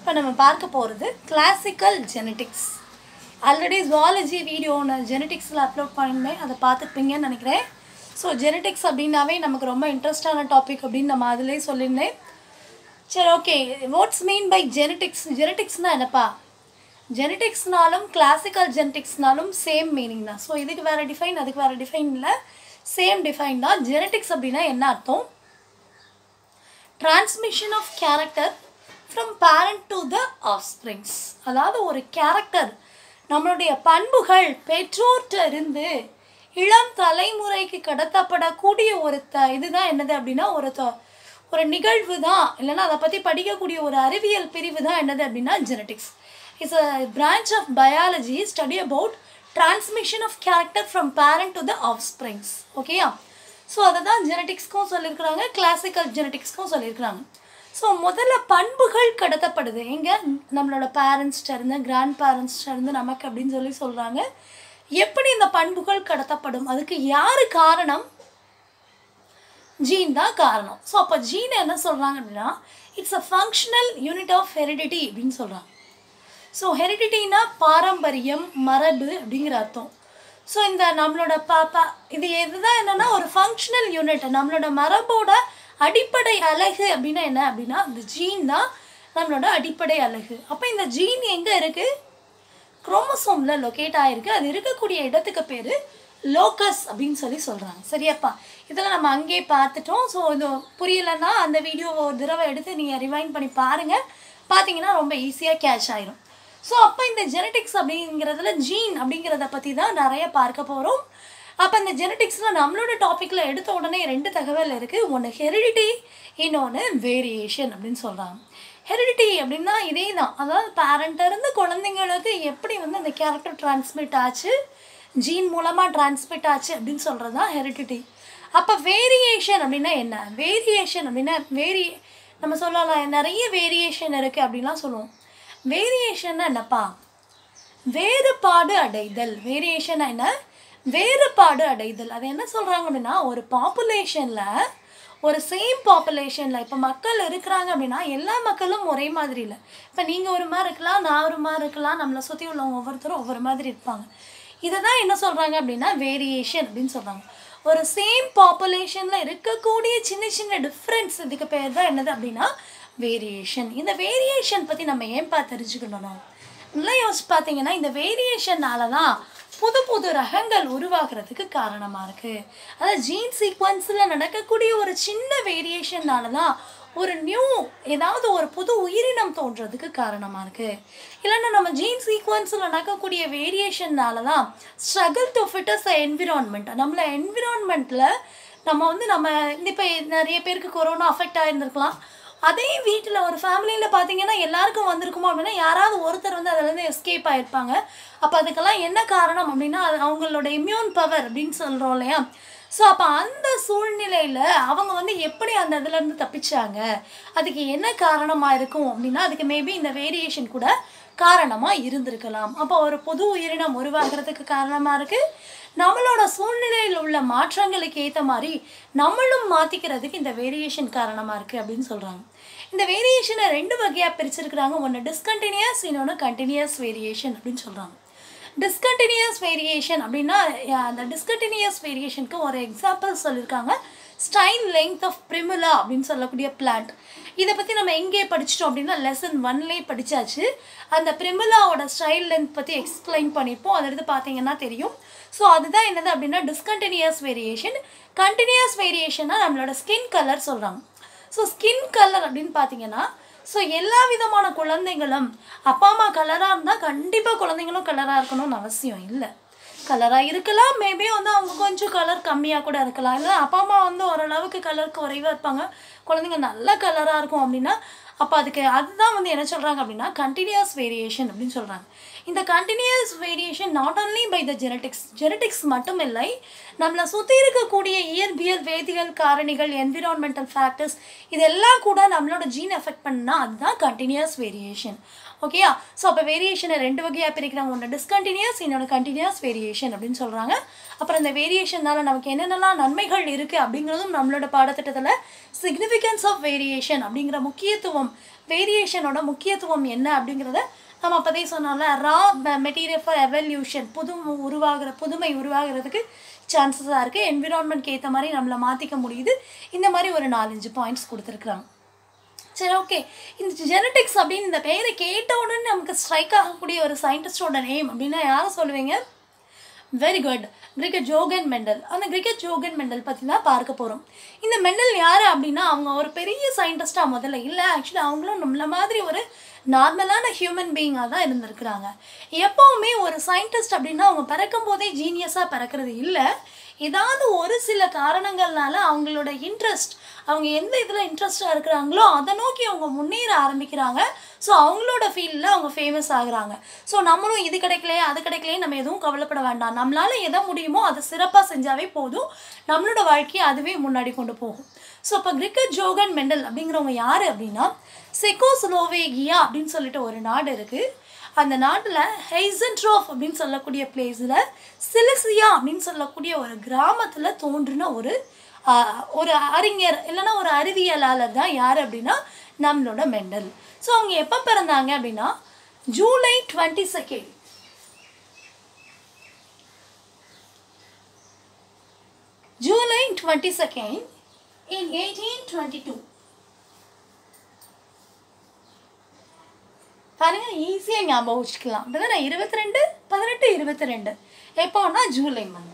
இப்போ நம்ம பார்க்க போகிறது classical genetics already zoology video நான் ஜெனட்டிக்ஸில் அப்லோட் பண்ணியிருந்தேன் அதை பார்த்துருப்பீங்கன்னு நினைக்கிறேன் ஸோ ஜெனட்டிக்ஸ் அப்படின்னாவே நமக்கு ரொம்ப இன்ட்ரெஸ்டான டாபிக் அப்படின்னு நம்ம அதிலே சொல்லியிருந்தேன் சரி okay what's mean by genetics ஜெனட்டிக்ஸ்னால் என்னப்பா ஜெனட்டிக்ஸ்னாலும் கிளாசிக்கல் ஜெனட்டிக்ஸ்னாலும் சேம் மீனிங் தான் ஸோ இதுக்கு வேறு டிஃபைன் அதுக்கு வேறு டிஃபைன் இல்லை சேம் டிஃபைன் தான் ஜெனட்டிக்ஸ் அப்படின்னா என்ன அர்த்தம் transmission of character from parent to the offsprings அதாவது ஒரு கேரக்டர் நம்மளுடைய பண்புகள் பெற்றோர்கிட்ட இருந்து இளம் தலைமுறைக்கு கடத்தப்படக்கூடிய ஒரு த இதுதான் என்னது அப்படின்னா ஒரு த ஒரு நிகழ்வு தான் இல்லைன்னா அதை பற்றி படிக்கக்கூடிய ஒரு அறிவியல் பிரிவு தான் என்னது அப்படின்னா genetics it's a branch of biology study about transmission of character from parent to the offsprings ஓகேயா ஸோ அதை தான் ஜெனட்டிக்ஸ்க்கும் சொல்லியிருக்கிறாங்க கிளாசிக்கல் ஜெனட்டிக்ஸ்க்கும் சொல்லியிருக்கிறாங்க ஸோ முதல்ல பண்புகள் கடத்தப்படுது எங்கே நம்மளோட பேரண்ட்ஸ்கிட்ட இருந்து கிராண்ட் பேரண்ட்ஸ்கிட்ட இருந்து நமக்கு அப்படின்னு சொல்லி சொல்கிறாங்க எப்படி இந்த பண்புகள் கடத்தப்படும் அதுக்கு யார் காரணம் ஜீன் தான் காரணம் ஸோ அப்போ ஜீன் என்ன சொல்கிறாங்க அப்படின்னா it's a functional unit of heredity அப்படின்னு சொல்கிறாங்க ஸோ ஹெரிடிட்டினா பாரம்பரியம் மரபு அப்படிங்கிற அர்த்தம் ஸோ இந்த நம்மளோட பாப்பா இது இதுதான் என்னென்னா ஒரு ஃபங்க்ஷனல் யூனிட் நம்மளோட மரபோட அடிப்படை அழகு அப்படின்னா என்ன அப்படின்னா இந்த ஜீன் தான் நம்மளோட அடிப்படை அழகு அப்போ இந்த ஜீன் எங்கே இருக்குது குரோமோசோமில் லொக்கேட் ஆகிருக்கு அது இருக்கக்கூடிய இடத்துக்கு பேர் லோக்கஸ் அப்படின்னு சொல்லி சொல்கிறாங்க சரியாப்பா இதெல்லாம் நம்ம அங்கேயே பார்த்துட்டோம் ஸோ இது புரியலைன்னா அந்த வீடியோவை ஒரு தடவை எடுத்து நீங்கள் ரிவைண்ட் பண்ணி பாருங்கள் பார்த்தீங்கன்னா ரொம்ப ஈஸியாக கேட்ச் ஆயிரும் ஸோ அப்போ இந்த ஜெனட்டிக்ஸ் அப்படிங்கிறதுல ஜீன் அப்படிங்கிறத பற்றி தான் நிறைய பார்க்க போகிறோம் அப்போ இந்த ஜெனட்டிக்ஸில் நம்மளோட டாப்பிக்கில் எடுத்த உடனே ரெண்டு தகவல் இருக்குது ஒன்று ஹெரிடிட்டி இன்னொன்று வேரியேஷன் அப்படின்னு சொல்கிறாங்க ஹெரிடிட்டி அப்படின்னா இதே தான் அதாவது பேரண்ட்டிருந்து குழந்தைங்களுக்கு எப்படி வந்து அந்த கேரக்டர் டிரான்ஸ்மிட் ஆச்சு ஜீன் மூலமாக டிரான்ஸ்மிட் ஆச்சு அப்படின்னு சொல்கிறது தான் ஹெரிடிட்டி அப்போ வேரியேஷன் அப்படின்னா என்ன வேரியேஷன் அப்படின்னா வேரி நம்ம சொல்லலாம் நிறைய வேரியேஷன் இருக்குது அப்படின்லாம் சொல்லுவோம் வேரியேஷன் என்னப்பா வேறுபாடு அடைதல் வேரியேஷன் என்ன வேறுபாடு அடைதல் அது என்ன சொல்கிறாங்க அப்படின்னா ஒரு பாப்புலேஷனில் ஒரு சேம் பாப்புலேஷனில் இப்போ மக்கள் இருக்கிறாங்க அப்படின்னா எல்லா மக்களும் ஒரே மாதிரி இல்லை இப்போ நீங்கள் ஒரு மாதிரி இருக்கலாம் நான் ஒரு மாதிரி இருக்கலாம் நம்மளை சுற்றி உள்ளவங்க ஒவ்வொருத்தரும் ஒவ்வொரு மாதிரி இருப்பாங்க இதை தான் என்ன சொல்கிறாங்க அப்படின்னா வேரியேஷன் அப்படின்னு சொல்கிறாங்க ஒரு சேம் பாப்புலேஷனில் இருக்கக்கூடிய சின்ன சின்ன டிஃப்ரென்ஸ் இதுக்கு பேர் தான் என்னது அப்படின்னா வேரியேஷன் இந்த வேரியேஷன் பற்றி நம்ம ஏன்பா தெரிஞ்சுக்கணும் நல்லா யோசிச்சு பார்த்தீங்கன்னா இந்த வேரியேஷன்னால தான் புது புது ரகங்கள் உருவாகிறதுக்கு காரணமாக இருக்குது அதாவது ஜீன் சீக்வன்ஸில் நடக்கக்கூடிய ஒரு சின்ன வேரியேஷன்னால தான் ஒரு நியூ ஏதாவது ஒரு புது உயிரினம் தோன்றதுக்கு காரணமாக இருக்குது இல்லைன்னா நம்ம ஜீன் சீக்வன்ஸில் நடக்கக்கூடிய வேரியேஷன்னால தான் struggle to fittest a environment நம்மள என்விரான்மெண்ட்டில் நம்ம வந்து நம்ம இப்போ நிறைய பேருக்கு கொரோனா அஃபெக்ட் ஆகிருந்துருக்கலாம் அதே வீட்டில் ஒரு ஃபேமிலியில் பார்த்தீங்கன்னா எல்லாருக்கும் வந்திருக்குமோ அப்படின்னா யாராவது ஒருத்தர் வந்து அதுலேருந்து எஸ்கேப் ஆகிருப்பாங்க அப்போ அதுக்கெல்லாம் என்ன காரணம் அப்படின்னா அது அவங்களோட இம்யூன் பவர் அப்படின்னு சொல்கிறோம் இல்லையா ஸோ அப்போ அந்த சூழ்நிலையில் அவங்க வந்து எப்படி அந்த இதுலேருந்து தப்பிச்சாங்க அதுக்கு என்ன காரணமாக இருக்கும் அப்படின்னா அதுக்கு மேபி இந்த வேரியேஷன் கூட காரணமாக இருந்திருக்கலாம் அப்போ ஒரு புது உயிரினம் உருவாகிறதுக்கு காரணமாக இருக்குது நம்மளோட சூழ்நிலையில் உள்ள மாற்றங்களுக்கு ஏற்ற மாதிரி நம்மளும் மாற்றிக்கிறதுக்கு இந்த வேரியேஷன் காரணமாக இருக்குது அப்படின்னு சொல்கிறாங்க இந்த வேரியேஷனை ரெண்டு வகையாக பிரிச்சிருக்கிறாங்க ஒன்று டிஸ்கண்டினியூஸ் இன்னொன்று கண்டினியூஸ் வேரியேஷன் அப்படின்னு சொல்கிறாங்க டிஸ்கண்டினியூஸ் வேரியேஷன் அப்படின்னா அந்த டிஸ்கண்டினியூஸ் வேரியேஷனுக்கு ஒரு எக்ஸாம்பிள் சொல்லியிருக்காங்க ஸ்டைன் லெங்க் ஆஃப் பிரிமுலா அப்படின்னு சொல்லக்கூடிய பிளான்ட் இதை பற்றி நம்ம எங்கே படிச்சிட்டோம் அப்படின்னா லெசன் ஒன்லேயே படித்தாச்சு அந்த பிரிமுலாவோட ஸ்டைல் லென்த் பற்றி எக்ஸ்பிளைன் பண்ணியிருப்போம் அதை எடுத்து பார்த்தீங்கன்னா தெரியும் ஸோ அதுதான் என்னது அப்படின்னா டிஸ்கண்டினியூஸ் வேரியேஷன் கண்டினியூஸ் வேரியேஷனாக நம்மளோட ஸ்கின் கலர் சொல்கிறாங்க ஸோ ஸ்கின் கலர் அப்படின்னு பார்த்தீங்கன்னா ஸோ எல்லா விதமான குழந்தைங்களும் அப்பா அம்மா கலராக இருந்தால் கண்டிப்பாக குழந்தைங்களும் கலராக இருக்கணும்னு அவசியம் இல்லை கலராக இருக்கலாம் மேபி வந்து அவங்க கொஞ்சம் கலர் கம்மியாக கூட இருக்கலாம் இல்லை அப்பா அம்மா வந்து ஓரளவுக்கு கலர் குறைவாக இருப்பாங்க குழந்தைங்க நல்ல கலராக இருக்கும் அப்படின்னா அப்போ அதுக்கு அதுதான் வந்து என்ன சொல்கிறாங்க அப்படின்னா கண்டினியூஸ் வேரியேஷன் அப்படின்னு சொல்கிறாங்க இந்த continuous variation not only by the genetics genetics மட்டும் இல்லை நம்மளை சுற்றி இருக்கக்கூடிய இயற்பியல் வேதியியல் காரணிகள் என்விரான்மெண்டல் ஃபேக்டர்ஸ் இதெல்லாம் கூட நம்மளோட ஜீன் எஃபெக்ட் பண்ணால் அதுதான் கண்டினியூஸ் வேரியேஷன் ஓகேயா ஸோ அப்போ வேரியேஷனை ரெண்டு வகையாக பிரிக்கிறாங்க ஒன்று டிஸ்கண்டினியூஸ் இன்னொன்று கண்டினியூஸ் வேரியேஷன் அப்படின்னு சொல்கிறாங்க அப்புறம் இந்த வேரியேஷனால் நமக்கு என்னென்னலாம் நன்மைகள் இருக்குது அப்படிங்கிறதும் நம்மளோட பாடத்திட்டத்தில் சிக்னிஃபிகன்ஸ் ஆஃப் வேரியேஷன் அப்படிங்கிற முக்கியத்துவம் வேரியேஷனோட முக்கியத்துவம் என்ன அப்படிங்கிறத நம்ம அப்போதே சொன்னோம்ல ரா மெட்டீரியல் ஃபார் எவல்யூஷன் புது உருவாகிற புதுமை உருவாகிறதுக்கு சான்சஸாக இருக்குது என்விரான்மெண்ட்க்கு ஏற்ற மாதிரி நம்மளை மாற்றிக்க முடியுது இந்த மாதிரி ஒரு நாலஞ்சு பாயிண்ட்ஸ் கொடுத்துருக்குறாங்க சரி ஓகே இந்த ஜெனட்டிக்ஸ் அப்படின்னு இந்த பெயரை கேட்ட உடனே நமக்கு ஸ்ட்ரைக் ஆகக்கூடிய ஒரு சயின்டிஸ்டோட நேம் அப்படின்னா யாரை சொல்லுவீங்க very good Gregor Johann Mendel அந்த கிரிக்கெட் ஜோகன் மெண்டல் பற்றி தான் பார்க்க போகிறோம் இந்த மெண்டல் யார் அப்படின்னா அவங்க ஒரு பெரிய சயின்டிஸ்டாக முதல்ல இல்லை ஆக்சுவலி அவங்களும் நம்மள மாதிரி ஒரு நார்மலான ஹியூமன் பீயிங்காக தான் இருந்திருக்கிறாங்க எப்போவுமே ஒரு சயின்டிஸ்ட் அப்படின்னா அவங்க பிறக்கும் போதே ஜீனியஸாக பிறக்கிறது இல்லை ஏதாவது ஒரு சில காரணங்கள்னால அவங்களோட இன்ட்ரெஸ்ட் அவங்க எந்த இதில் இன்ட்ரெஸ்டாக இருக்கிறாங்களோ அதை நோக்கி அவங்க முன்னேற ஆரம்பிக்கிறாங்க ஸோ அவங்களோட ஃபீல்டில் அவங்க ஃபேமஸ் ஆகுறாங்க ஸோ நம்மளும் இது கிடைக்கலையே அது கிடைக்கலையே நம்ம எதுவும் கவலைப்பட வேண்டாம் நம்மளால எதை முடியுமோ அதை சிறப்பாக செஞ்சாவே போதும் நம்மளோட வாழ்க்கையை அதுவே முன்னாடி கொண்டு போகும் ஸோ இப்போ கிரிக்கெட் ஜோகன் மெண்டல் அப்படிங்கிறவங்க யார் அப்படின்னா செக்கோஸ்லோவேகியா அப்படின்னு சொல்லிட்டு ஒரு நாடு இருக்குது அந்த நாட்டில் ஹெய்சன்ட்ரோஃப் அப்படின்னு சொல்லக்கூடிய பிளேஸில் சிலிசியா அப்படின்னு சொல்லக்கூடிய ஒரு கிராமத்தில் தோன்றின ஒரு ஆஹ், ஒரு அறிஞர் இல்லைன்னா ஒரு அறிவியலாளர் தான் யார் அப்படின்னா நம்மளோட மெண்டல் ஸோ அவங்க எப்போ பிறந்தாங்க அப்படின்னா July twenty second July twenty second in eighteen twenty two பாருங்க ஈஸியாக ஞாபகம் வச்சுக்கலாம் அப்படிதானே இருபத்தி ரெண்டு பதினெட்டு இருபத்தி ரெண்டு எப்போன்னா ஜூலை மந்த்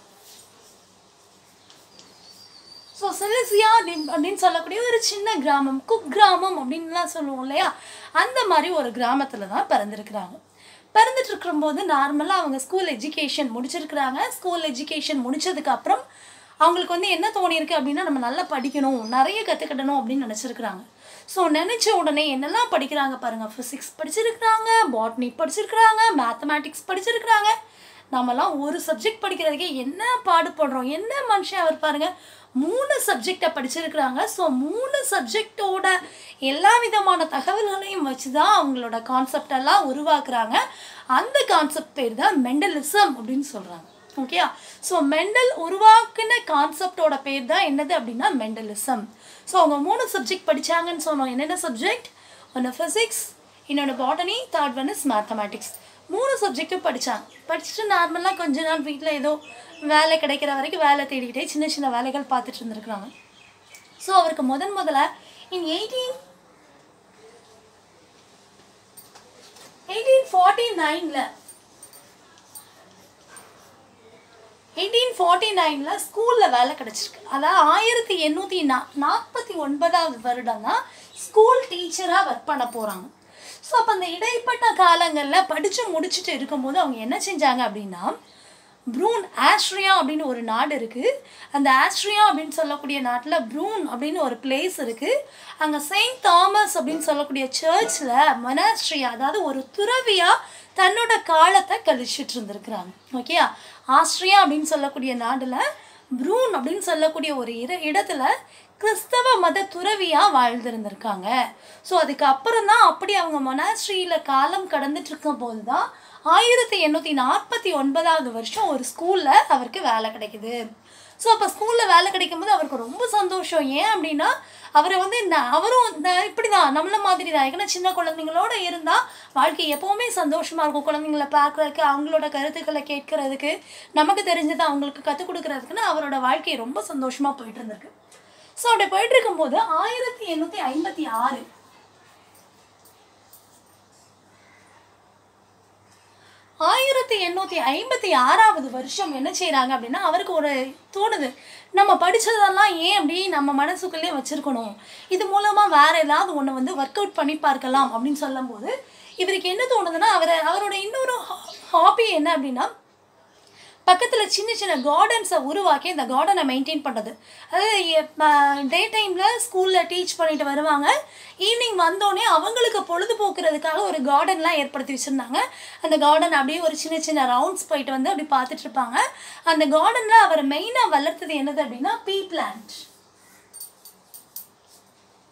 ஸோ செலிசியா அப்படின்னு அப்படின்னு சொல்லக்கூடிய ஒரு சின்ன கிராமம் குக் கிராமம் அப்படின்லாம் சொல்லுவோம் இல்லையா அந்த மாதிரி ஒரு கிராமத்தில் தான் பிறந்திருக்கிறாங்க பிறந்துட்டு இருக்கும்போது நார்மலாக அவங்க ஸ்கூல் எஜுகேஷன் முடிச்சிருக்கிறாங்க ஸ்கூல் எஜுகேஷன் முடிச்சதுக்கு அப்புறம் அவங்களுக்கு வந்து என்ன தோணியிருக்கு அப்படின்னா நம்ம நல்லா படிக்கணும் நிறைய கற்றுக்கிடணும் அப்படின்னு நினச்சிருக்கிறாங்க ஸோ நினச்ச உடனே என்னெல்லாம் படிக்கிறாங்க பாருங்கள் ஃபிசிக்ஸ் படிச்சிருக்கிறாங்க பாட்னி படிச்சிருக்கிறாங்க மேத்தமேட்டிக்ஸ் படிச்சிருக்கிறாங்க நம்மலாம் ஒரு சப்ஜெக்ட் படிக்கிறதுக்கே என்ன பாடுபடுறோம் என்ன மனுஷன் அவர் பாருங்க மூணு சப்ஜெக்டை படிச்சிருக்கிறாங்க ஸோ மூணு சப்ஜெக்டோட எல்லா விதமான தகவல்களையும் வச்சு தான் அவங்களோட கான்செப்ட் எல்லாம் உருவாக்குறாங்க அந்த கான்செப்ட் பேர் தான் மெண்டலிசம் அப்படின்னு சொல்கிறாங்க ஓகேயா ஸோ மெண்டல் உருவாக்குன கான்செப்டோட பேர் தான் என்னது அப்படின்னா மெண்டலிசம் ஸோ அவங்க மூணு சப்ஜெக்ட் படிச்சாங்கன்னு சொன்னோம் என்னென்ன சப்ஜெக்ட் ஒன்று ஃபிசிக்ஸ் இன்னொன்று botany third one is mathematics மூணு சப்ஜெக்ட்டும் படித்தாங்க படிச்சுட்டு நார்மலாக கொஞ்ச நாள் வீட்டில் ஏதோ வேலை கிடைக்கிற வரைக்கும் வேலை தேடிக்கிட்டே சின்ன சின்ன வேலைகள் பார்த்துட்டு இருந்திருக்கிறாங்க ஸோ அவருக்கு முதன் முதல்ல இன் எயிட்டீன் எயிட்டீன் ஃபார்ட்டி நைனில் எயிட்டீன் ஃபார்ட்டி நைனில் ஸ்கூலில் வேலை கிடச்சிருக்கு அதாவது ஆயிரத்தி எண்ணூற்றி நா நாற்பத்தி ஒன்பதாவது வருடம் தான் ஸ்கூல் டீச்சராக ஒர்க் பண்ண போகிறாங்க ஸோ அப்போ அந்த இடைப்பட்ட காலங்களில் படித்து முடிச்சுட்டு இருக்கும்போது அவங்க என்ன செஞ்சாங்க அப்படின்னா ப்ரூன் ஆஸ்ட்ரியா அப்படின்னு ஒரு நாடு இருக்குது அந்த ஆஸ்ட்ரியா அப்படின்னு சொல்லக்கூடிய நாட்டில் ப்ரூன் அப்படின்னு ஒரு பிளேஸ் இருக்குது அங்கே செயின்ட் தாமஸ் அப்படின்னு சொல்லக்கூடிய சர்ச்சில் மொனாஸ்ட்ரியா அதாவது ஒரு துறவியாக தன்னோட காலத்தை கழிச்சிட்டு இருந்திருக்கிறாங்க ஓகே ஆஸ்ட்ரியா அப்படின்னு சொல்லக்கூடிய நாட்டில் ப்ரூன் அப்படின்னு சொல்லக்கூடிய ஒரு இட இடத்துல கிறிஸ்தவ மத துறவியாக வாழ்ந்திருந்திருக்காங்க ஸோ அதுக்கு அப்புறம் தான் அப்படி அவங்க மொனாஸ்ட்ரியில் காலம் கடந்துட்டு இருக்கும் போது தான் ஆயிரத்தி எண்ணூற்றி நாற்பத்தி ஒன்பதாவது வருஷம் ஒரு ஸ்கூலில் அவருக்கு வேலை கிடைக்குது ஸோ அப்போ ஸ்கூலில் வேலை கிடைக்கும்போது அவருக்கு ரொம்ப சந்தோஷம் ஏன் அப்படின்னா அவரை வந்து இந்த அவரும் இந்த இப்படி தான் நம்மள மாதிரி தான் ஏன்னா சின்ன குழந்தைங்களோட இருந்தால் வாழ்க்கை எப்போவுமே சந்தோஷமாக இருக்கும் குழந்தைங்கள பார்க்குறதுக்கு அவங்களோட கருத்துக்களை கேட்கறதுக்கு நமக்கு தெரிஞ்சதை அவங்களுக்கு கற்றுக் கொடுக்கறதுக்குன்னு அவரோட வாழ்க்கை ரொம்ப சந்தோஷமாக போயிட்டு இருந்திருக்கு ஸோ அப்படி போயிட்டு இருக்கும்போது ஆயிரத்தி எண்ணூற்றி ஐம்பத்தி ஆறு ஆயிரத்தி எண்ணூற்றி ஐம்பத்தி ஆறாவது வருஷம் என்ன செய்கிறாங்க அப்படின்னா அவருக்கு ஒரு தோணுது நம்ம படித்ததெல்லாம் ஏன் அப்படி நம்ம மனசுக்குள்ளே வச்சுருக்கணும் இது மூலமாக வேறு ஏதாவது ஒன்று வந்து ஒர்க் அவுட் பண்ணி பார்க்கலாம் அப்படின்னு சொல்லும்போது இவருக்கு என்ன தோணுதுன்னா அவர் அவரோட இன்னொரு ஹாபி என்ன அப்படின்னா பக்கத்தில் சின்ன சின்ன கார்டன்ஸை உருவாக்கி இந்த கார்டனை மெயின்டைன் பண்ணுறது அதாவது டே டைமில் ஸ்கூலில் டீச் பண்ணிட்டு வருவாங்க ஈவினிங் வந்தோடனே அவங்களுக்கு பொழுதுபோக்குறதுக்காக ஒரு கார்டன்லாம் ஏற்படுத்தி வச்சுருந்தாங்க அந்த கார்டன் அப்படியே ஒரு சின்ன சின்ன ரவுண்ட்ஸ் போயிட்டு வந்து அப்படி பார்த்துட்டு இருப்பாங்க அந்த கார்டனில் அவர் மெயினாக வளர்த்தது என்னது அப்படின்னா பீ பிளான்ட்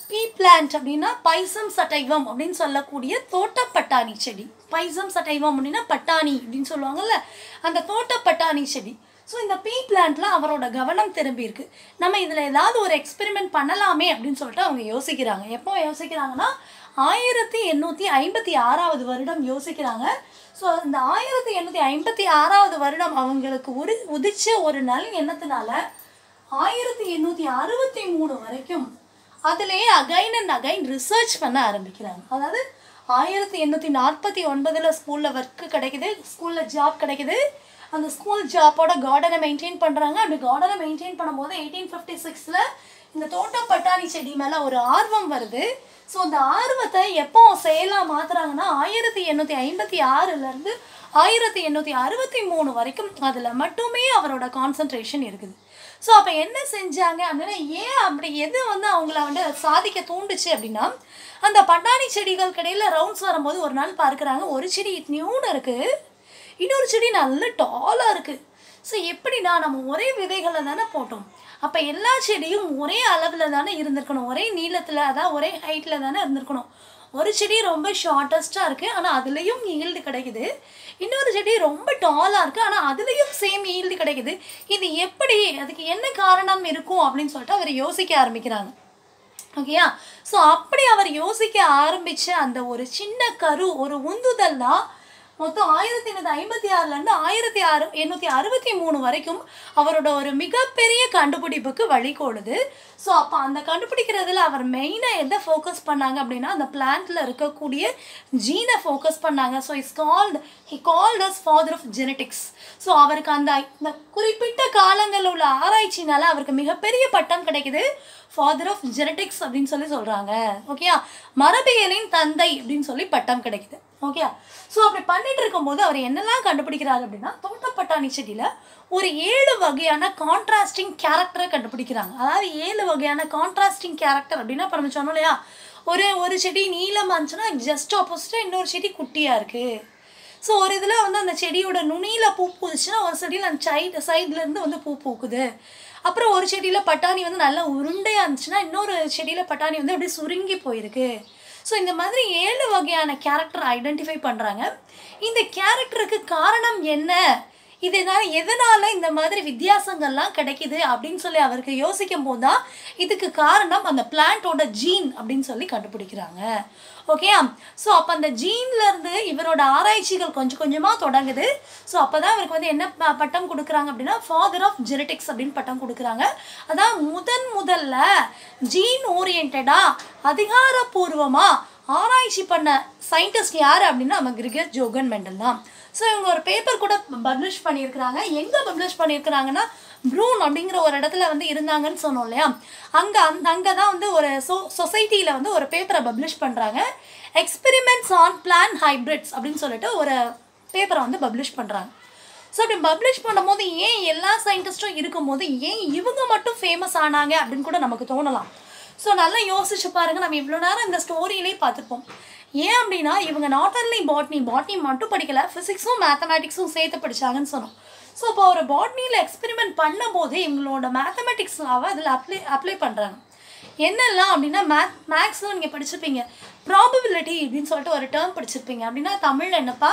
பீ பிளான்ட் அப்படின்னா பைசம் சட்டைவம் அப்படின்னு சொல்லக்கூடிய தோட்ட பட்டாணி செடி பைசம் சட்டைவம் அப்படின்னா பட்டாணி அப்படின்னு சொல்லுவாங்கல்ல அந்த தோட்ட பட்டாணி செடி ஸோ இந்த பீ பிளான்ட்ல அவரோட கவனம் திரும்பி இருக்கு நம்ம இதில் ஏதாவது ஒரு எக்ஸ்பெரிமெண்ட் பண்ணலாமே அப்படின்னு சொல்லிட்டு அவங்க யோசிக்கிறாங்க எப்போ யோசிக்கிறாங்கன்னா ஆயிரத்தி எண்ணூற்றி ஐம்பத்தி ஆறாவது வருடம் யோசிக்கிறாங்க ஸோ இந்த ஆயிரத்தி எண்ணூற்றி ஐம்பத்தி ஆறாவது வருடம் அவங்களுக்கு ஒரு உதிச்ச ஒரு நல் எண்ணத்தினால ஆயிரத்தி எண்ணூற்றி அறுபத்தி மூணு வரைக்கும் அதுலேயே அகைன் அண்ட் அகைன் ரிசர்ச் பண்ண ஆரம்பிக்கிறாங்க அதாவது ஆயிரத்தி எண்ணூற்றி நாற்பத்தி ஒன்பதில் ஸ்கூலில் ஒர்க்கு கிடைக்குது ஸ்கூலில் ஜாப் கிடைக்குது அந்த ஸ்கூல் ஜாப்போட கார்டனை மெயின்டைன் பண்ணுறாங்க அப்படி கார்டனை மெயின்டைன் பண்ணும்போது எயிட்டீன் ஃபிஃப்டி சிக்ஸில் இந்த தோட்ட பட்டாணி செடி மேலே ஒரு ஆர்வம் வருது ஸோ அந்த ஆர்வத்தை எப்போ செயலாக மாற்றுறாங்கன்னா ஆயிரத்தி எண்ணூற்றி ஐம்பத்தி ஆறுலேருந்து ஆயிரத்தி எண்ணூற்றி அறுபத்தி மூணு வரைக்கும் அதில் மட்டுமே அவரோட கான்சன்ட்ரேஷன் இருக்குது ஸோ அப்போ என்ன செஞ்சாங்க அப்படின்னா ஏன் அப்படி எது வந்து அவங்கள வந்து சாதிக்க தூண்டுச்சு அப்படின்னா அந்த பட்டாணி செடிகள் கடையில் ரவுண்ட்ஸ் வரும்போது ஒரு நாள் பார்க்குறாங்க ஒரு செடி நியூன்னு இருக்குது இன்னொரு செடி நல்ல டாலாக இருக்குது ஸோ எப்படின்னா நம்ம ஒரே விதைகளை தானே போட்டோம் அப்போ எல்லா செடியும் ஒரே அளவில் தானே இருந்திருக்கணும் ஒரே நீளத்தில் அதான் ஒரே ஹைட்டில் தானே இருந்திருக்கணும் ஒரு செடி ரொம்ப ஷார்ட்டஸ்ட்டாக இருக்குது ஆனால் அதுலேயும் ஈல்டு கிடைக்குது இன்னொரு செடி ரொம்ப டாலாக இருக்குது ஆனால் அதுலேயும் சேம் ஈல்டு கிடைக்குது இது எப்படி அதுக்கு என்ன காரணம் இருக்கும் அப்படின்னு சொல்லிட்டு அவர் யோசிக்க ஆரம்பிக்கிறாங்க ஓகேயா ஸோ அப்படி அவர் யோசிக்க ஆரம்பித்த அந்த ஒரு சின்ன கரு ஒரு உந்துதல் தான் மொத்தம் ஆயிரத்தி எண்ணூற்றி ஐம்பத்தி ஆறுலேருந்து ஆயிரத்தி ஆறு எண்ணூற்றி அறுபத்தி மூணு வரைக்கும் அவரோட ஒரு மிகப்பெரிய கண்டுபிடிப்புக்கு வழிகோடுது ஸோ அப்போ அந்த கண்டுபிடிக்கிறதுல அவர் மெயினாக எதை ஃபோக்கஸ் பண்ணாங்க அப்படின்னா அந்த பிளான்ட்டில் இருக்கக்கூடிய ஜீனை ஃபோக்கஸ் பண்ணாங்க so it's called he called as father of genetics so அவருக்கு அந்த இந்த குறிப்பிட்ட காலங்களில் உள்ள ஆராய்ச்சினால அவருக்கு மிகப்பெரிய பட்டம் கிடைக்குது ஃபாதர் ஆஃப் ஜெனட்டிக்ஸ் அப்படின்னு சொல்லி சொல்கிறாங்க ஓகேயா மரபியலின் தந்தை அப்படின்னு சொல்லி பட்டம் கிடைக்குது ஓகே ஸோ அப்படி பண்ணிட்டு இருக்கும்போது அவர் என்னெல்லாம் கண்டுபிடிக்கிறாரு அப்படின்னா தோட்டப்பட்டாணி செடியில் ஒரு ஏழு வகையான கான்ட்ராஸ்டிங் கேரக்டரை கண்டுபிடிக்கிறாங்க அதாவது ஏழு வகையான கான்ட்ராஸ்டிங் கேரக்டர் அப்படின்னா இப்போ நம்ம சொன்னோம் இல்லையா ஒரு ஒரு செடி நீளமாக இருந்துச்சுன்னா ஜஸ்ட் ஆப்போசிட்டாக இன்னொரு செடி குட்டியாக இருக்குது ஸோ ஒரு இதில் வந்து அந்த செடியோட நுனியில் பூ பூச்சுன்னா ஒரு செடியில் அந்த சைடு சைட்லேருந்து வந்து பூ பூக்குது அப்புறம் ஒரு செடியில் பட்டாணி வந்து நல்லா உருண்டையாக இருந்துச்சுன்னா இன்னொரு செடியில் பட்டாணி வந்து அப்படியே சுருங்கி போயிருக்கு ஸோ இந்த மாதிரி ஏழு வகையான கேரக்டர் ஐடென்டிஃபை பண்ணுறாங்க இந்த கேரக்டருக்கு காரணம் என்ன இதனால எதனால இந்த மாதிரி வித்தியாசங்கள்லாம் கிடைக்குது அப்படின்னு சொல்லி அவருக்கு யோசிக்கும் போது தான் இதுக்கு காரணம் அந்த பிளான்ட்டோட ஜீன் அப்படின்னு சொல்லி கண்டுபிடிக்கிறாங்க ஓகே ஸோ அப்போ அந்த ஜீன்ல இருந்து இவரோட ஆராய்ச்சிகள் கொஞ்சம் கொஞ்சமாக தொடங்குது ஸோ அப்போ தான் இவருக்கு வந்து என்ன ப- பட்டம் கொடுக்குறாங்க அப்படின்னா ஃபாதர் ஆஃப் ஜெனட்டிக்ஸ் அப்படின்னு பட்டம் கொடுக்குறாங்க அதான் முதன் முதல்ல ஜீன் ஓரியன்டாக அதிகாரப்பூர்வமாக ஆராய்ச்சி பண்ண சயின்டிஸ்ட் யார் அப்படின்னா நம்ம கிரிகர் ஜோகன் மெண்டல் தான் ஸோ இவங்க ஒரு பேப்பர் கூட பப்ளிஷ் பண்ணியிருக்கிறாங்க எங்கே பப்ளிஷ் பண்ணியிருக்கிறாங்கன்னா ப்ரூன் அப்படிங்கிற ஒரு இடத்துல வந்து இருந்தாங்கன்னு சொன்னோம் இல்லையா அங்கே அந்த அங்கே தான் வந்து ஒரு சொ சொசைட்டியில் வந்து ஒரு பேப்பரை பப்ளிஷ் பண்ணுறாங்க எக்ஸ்பெரிமெண்ட்ஸ் ஆன் பிளான் ஹைப்ரிட்ஸ் அப்படின்னு சொல்லிட்டு ஒரு பேப்பரை வந்து பப்ளிஷ் பண்ணுறாங்க ஸோ அப்படி பப்ளிஷ் பண்ணும்போது ஏன் எல்லா சயின்டிஸ்ட்டும் இருக்கும்போது ஏன் இவங்க மட்டும் ஃபேமஸ் ஆனாங்க அப்படின்னு கூட நமக்கு தோணலாம் ஸோ நல்லா யோசிச்சு பாருங்க நம்ம இவ்வளோ நேரம் இந்த ஸ்டோரியிலே பார்த்துருப்போம் ஏன் அப்படின்னா இவங்க நாட் ஒன்லி பாட்னி பாட்னி மட்டும் படிக்கல ஃபிசிக்ஸும் மேத்தமேட்டிக்ஸும் சேர்த்து படிச்சாங்கன்னு சொன்னோம் ஸோ இப்போ ஒரு பாட்னியில் எக்ஸ்பெரிமெண்ட் பண்ணும்போது இவங்களோட மேத்தமெட்டிக்ஸ் லாவை அதில் அப்ளை அப்ளை பண்ணுறாங்க என்னெல்லாம் அப்படின்னா மேத் மேக்ஸில் நீங்கள் படிச்சிருப்பீங்க ப்ராபபிலிட்டி அப்படின்னு சொல்லிட்டு ஒரு டேர்ம் படிச்சிருப்பீங்க அப்படின்னா தமிழில் என்னப்பா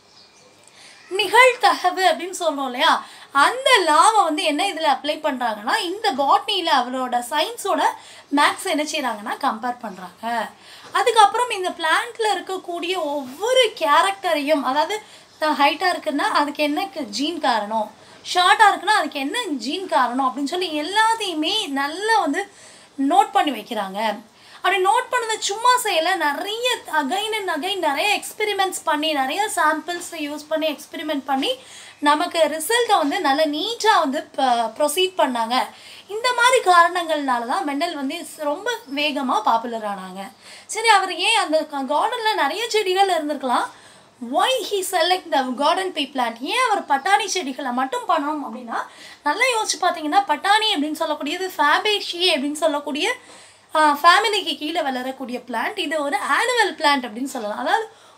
நிகழ்தகவு அப்படின்னு சொல்றோம் இல்லையா அந்த லாவை வந்து என்ன இதில் அப்ளை பண்ணுறாங்கன்னா இந்த பாட்னியில் அவரோட சயின்ஸோட மேக்ஸ் என்ன செய்கிறாங்கன்னா கம்பேர் பண்ணுறாங்க அதுக்கப்புறம் இந்த பிளான்ட்ல இருக்கக்கூடிய ஒவ்வொரு கேரக்டரையும் அதாவது ஹைட்டாக இருக்குன்னா அதுக்கு என்ன ஜீன் காரணம் ஷார்ட்டாக இருக்குன்னா அதுக்கு என்ன ஜீன் காரணம் அப்படின்னு சொல்லி எல்லாத்தையுமே நல்லா வந்து நோட் பண்ணி வைக்கிறாங்க அப்படி நோட் பண்ணதை சும்மா செய்யல நிறைய அகைன் அண்ட் அகைன் நிறைய எக்ஸ்பெரிமெண்ட்ஸ் பண்ணி நிறைய சாம்பிள்ஸ் யூஸ் பண்ணி எக்ஸ்பெரிமெண்ட் பண்ணி நமக்கு ரிசல்ட்டை வந்து நல்ல நீட்டாக வந்து ப்ரொசீட் பண்ணாங்க இந்த மாதிரி காரணங்கள்னால தான் மெண்டல் வந்து ஸ்- ரொம்ப வேகமாக பாப்புலர் ஆனாங்க சரி அவர் ஏன் அந்த கார்டனில் நிறைய செடிகள் இருந்திருக்கலாம் why he select the garden pea plant ஏன் அவர் பட்டாணி செடிகளை மட்டும் பண்ணணும் அப்படின்னா நல்லா யோசிச்சு பார்த்தீங்கன்னா பட்டாணி அப்படின்னு சொல்லக்கூடியது ஃபேபேஷியே அப்படின்னு சொல்லக்கூடிய ஃபேமிலிக்கு கீழே வளரக்கூடிய பிளான்ட் இது ஒரு ஆனுவல் பிளான்ட் அப்படின்னு சொல்லலாம் அதாவது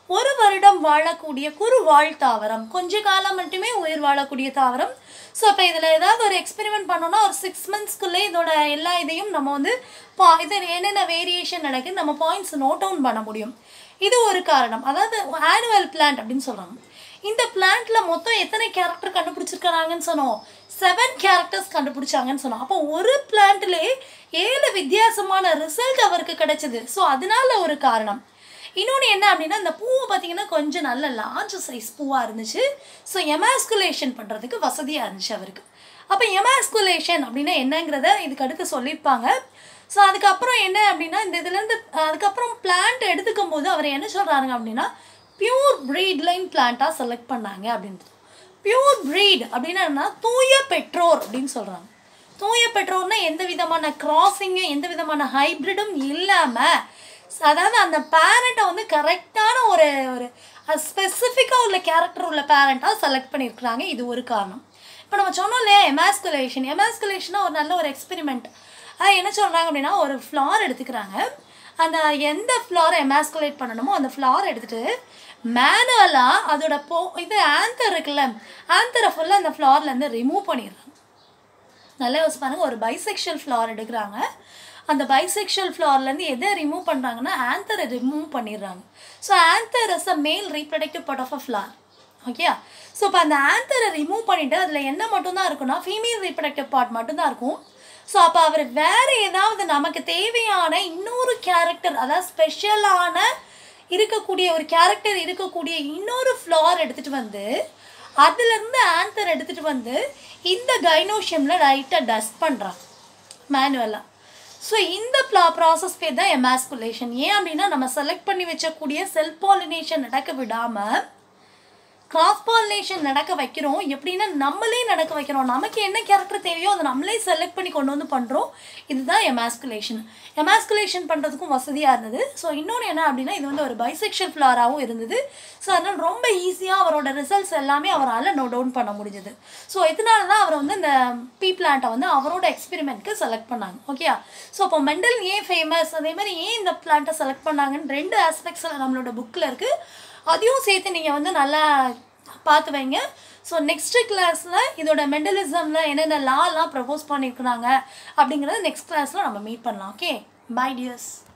ஒரு வருடம் வாழக்கூடிய குறு வாழ் தாவரம் கொஞ்ச காலம் மட்டுமே உயிர் வாழக்கூடிய தாவரம் ஸோ அப்போ இதில் ஏதாவது ஒரு எக்ஸ்பெரிமெண்ட் பண்ணோம்னா ஒரு சிக்ஸ் மந்த்ஸ்க்குள்ளே இதோட எல்லா இதையும் நம்ம வந்து பா இது என்னென்ன வேரியேஷன் நடக்குது நம்ம பாயிண்ட்ஸ் நோட் டவுன் பண்ண முடியும் இது ஒரு காரணம் அதாவது ஆனுவல் பிளான்ட் அப்படின்னு சொல்கிறாங்க இந்த பிளான்ட்ல மொத்தம் எத்தனை கேரக்டர் கண்டுபிடிச்சிருக்காங்கன்னு சொன்னோம் செவன் கேரக்டர்ஸ் கண்டுபிடிச்சாங்கன்னு சொன்னோம் அப்போ ஒரு பிளான்ட்லேயே ஏழு வித்தியாசமான ரிசல்ட் அவருக்கு கிடைச்சது ஸோ அதனால ஒரு காரணம் இன்னொன்று என்ன அப்படின்னா இந்த பூவை பார்த்தீங்கன்னா கொஞ்சம் நல்ல லார்ஜ் சைஸ் பூவாக இருந்துச்சு ஸோ எமாஸ்குலேஷன் பண்ணுறதுக்கு வசதியாக இருந்துச்சு அவருக்கு அப்போ எமாஸ்குலேஷன் அப்படின்னா என்னங்கிறத இதுக்கு அடுத்து சொல்லியிருப்பாங்க ஸோ அதுக்கப்புறம் என்ன அப்படின்னா இந்த இதுலேருந்து அதுக்கப்புறம் பிளான்ட் எடுத்துக்கும் போது அவர் என்ன சொல்கிறாருங்க அப்படின்னா பியூர் ப்ரீட் லைன் பிளான்ட்டாக செலக்ட் பண்ணாங்க அப்படின்றது பியூர் ப்ரீட் அப்படின்னா என்ன? தூய பெற்றோர் அப்படின்னு சொல்கிறாங்க தூய பெற்றோர்னா எந்த விதமான கிராசிங்கும் எந்த விதமான ஹைப்ரிடும் இல்லாமல் அதாவது அந்த பேரண்ட்டை வந்து கரெக்டான ஒரு ஒரு ஸ்பெசிஃபிக்காக உள்ள கேரக்டர் உள்ள பேரண்ட்டாக செலக்ட் பண்ணியிருக்கிறாங்க இது ஒரு காரணம் இப்போ நம்ம சொன்னோம் இல்லையா எமாஸ்குலேஷன் எமாஸ்குலேஷனாக ஒரு நல்ல ஒரு எக்ஸ்பெரிமெண்ட் என்ன சொல்கிறாங்க அப்படின்னா ஒரு ஃப்ளார் எடுத்துக்கிறாங்க அந்த எந்த ஃப்ளாரை எமாஸ்குலேட் பண்ணணுமோ அந்த ஃப்ளார் எடுத்துகிட்டு மேனுவலாக அதோட போ இது ஆந்தர் இருக்குல்ல ஆந்தரை ஃபுல்லாக அந்த ஃப்ளார்லேருந்து ரிமூவ் பண்ணிடுறாங்க நல்லா யோசிச்சு பாருங்க ஒரு பைசெக்ஷுவல் ஃப்ளார் எடுக்கிறாங்க அந்த பைசெக்ஷுவல் ஃப்ளார்லேருந்து எதை ரிமூவ் பண்ணுறாங்கன்னா ஆந்தரை ரிமூவ் பண்ணிடுறாங்க so anther is a male reproductive part of a flower okay so இப்போ அந்த ஆந்தரை ரிமூவ் பண்ணிவிட்டு அதில் என்ன மட்டும்தான் இருக்குன்னா ஃபீமேல் ரீப்ரடக்டிவ் பார்ட் மட்டும்தான் இருக்கும் ஸோ அப்போ அவர் வேறு ஏதாவது நமக்கு தேவையான இன்னொரு கேரக்டர் அதாவது ஸ்பெஷலான இருக்கக்கூடிய ஒரு கேரக்டர் இருக்கக்கூடிய இன்னொரு ஃப்ளார் எடுத்துகிட்டு வந்து அதுலேருந்து ஆன்சர் எடுத்துகிட்டு வந்து இந்த கைனோஷியமில் லைட்டாக டஸ்ட் பண்ணுறான் மேனுவலாக ஸோ இந்த ப்ளா ப்ராசஸ் பேர் தான் எமாஸ்குலேஷன் ஏன் அப்படின்னா நம்ம செலக்ட் பண்ணி வச்சக்கூடிய செல்ஃப் பாலினேஷன் நடக்க விடாமல் கிராஸ் பாலினேஷன் நடக்க வைக்கிறோம் எப்படின்னா நம்மளே நடக்க வைக்கிறோம் நமக்கு என்ன கேரக்டர் தேவையோ அதை நம்மளே செலக்ட் பண்ணி கொண்டு வந்து பண்ணுறோம் இதுதான் எமாஸ்குலேஷன் எமாஸ்குலேஷன் பண்ணுறதுக்கும் வசதியாக இருந்தது ஸோ இன்னொன்று என்ன அப்படின்னா இது வந்து ஒரு பைசெக்ஷுவல் ஃப்ளாராகவும் இருந்தது ஸோ அதனால் ரொம்ப ஈஸியாக அவரோட ரிசல்ட்ஸ் எல்லாமே அவரால் நோ டவுன் பண்ண முடிஞ்சது ஸோ இதனால தான் அவர் வந்து இந்த பீ பிளான்ட்டை வந்து அவரோட எக்ஸ்பெரிமெண்ட்க்கு செலக்ட் பண்ணாங்க ஓகே ஸோ இப்போ மெண்டல் ஏன் ஃபேமஸ் அதே மாதிரி ஏன் இந்த பிளான்ட்டை செலக்ட் பண்ணாங்கன்னு ரெண்டு ஆஸ்பெக்ட்ஸில் நம்மளோட புக்கில் இருக்குது அதையும் சேர்த்து நீங்கள் வந்து நல்லா பார்த்து வைங்க ஸோ நெக்ஸ்ட் கிளாஸில் இதோட மெண்டலிசமில் என்னென்ன லாலாம் ப்ரப்போஸ் பண்ணியிருக்கிறாங்க அப்படிங்கிறத நெக்ஸ்ட் கிளாஸில் நம்ம மீட் பண்ணலாம் ஓகே பை டியர்ஸ்